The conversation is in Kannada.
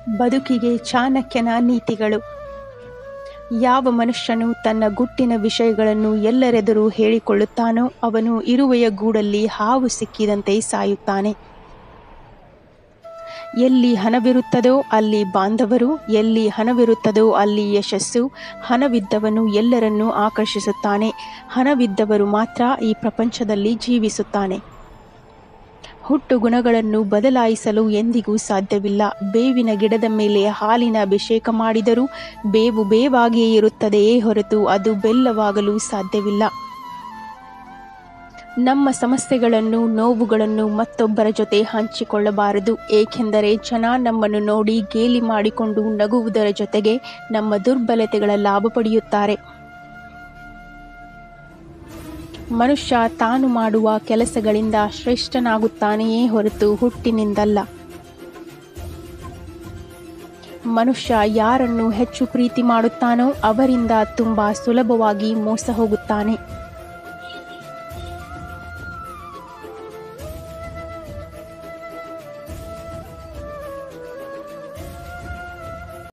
ಬದುಕಿಗೆ ಚಾಣಕ್ಯನ ನೀತಿಗಳು ಯಾವ ಮನುಷ್ಯನು ತನ್ನ ಗುಟ್ಟಿನ ವಿಷಯಗಳನ್ನು ಎಲ್ಲರೆದುರು ಹೇಳಿಕೊಳ್ಳುತ್ತಾನೋ ಅವನು ಇರುವೆಯ ಗೂಡಲ್ಲಿ ಹಾವು ಸಿಕ್ಕಿದಂತೆ ಸಾಯುತ್ತಾನೆ ಎಲ್ಲಿ ಹಣವಿರುತ್ತದೋ ಅಲ್ಲಿ ಬಾಂಧವರು ಎಲ್ಲಿ ಹಣವಿರುತ್ತದೋ ಅಲ್ಲಿ ಯಶಸ್ಸು ಹಣವಿದ್ದವನು ಎಲ್ಲರನ್ನೂ ಆಕರ್ಷಿಸುತ್ತಾನೆ ಹಣವಿದ್ದವರು ಮಾತ್ರ ಈ ಪ್ರಪಂಚದಲ್ಲಿ ಜೀವಿಸುತ್ತಾನೆ ಹುಟ್ಟು ಗುಣಗಳನ್ನು ಬದಲಾಯಿಸಲು ಎಂದಿಗೂ ಸಾಧ್ಯವಿಲ್ಲ ಬೇವಿನ ಗಿಡದ ಮೇಲೆ ಹಾಲಿನ ಅಭಿಷೇಕ ಮಾಡಿದರೂ ಬೇವು ಬೇವಾಗಿಯೇ ಇರುತ್ತದೆಯೇ ಹೊರತು ಅದು ಬೆಲ್ಲವಾಗಲು ಸಾಧ್ಯವಿಲ್ಲ ನಮ್ಮ ಸಮಸ್ಯೆಗಳನ್ನು ನೋವುಗಳನ್ನು ಮತ್ತೊಬ್ಬರ ಜೊತೆ ಹಂಚಿಕೊಳ್ಳಬಾರದು ಏಕೆಂದರೆ ಜನ ನಮ್ಮನ್ನು ನೋಡಿ ಗೇಲಿ ಮಾಡಿಕೊಂಡು ನಗುವುದರ ಜೊತೆಗೆ ನಮ್ಮ ದುರ್ಬಲತೆಗಳ ಲಾಭ ಪಡೆಯುತ್ತಾರೆ ಮನುಷ್ಯ ತಾನು ಮಾಡುವ ಕೆಲಸಗಳಿಂದ ಶ್ರೇಷ್ಠನಾಗುತ್ತಾನೆಯೇ ಹೊರತು ಹುಟ್ಟಿನಿಂದಲ್ಲ ಮನುಷ್ಯ ಯಾರನ್ನು ಹೆಚ್ಚು ಪ್ರೀತಿ ಮಾಡುತ್ತಾನೋ ಅವರಿಂದ ತುಂಬ ಸುಲಭವಾಗಿ ಮೋಸ ಹೋಗುತ್ತಾನೆ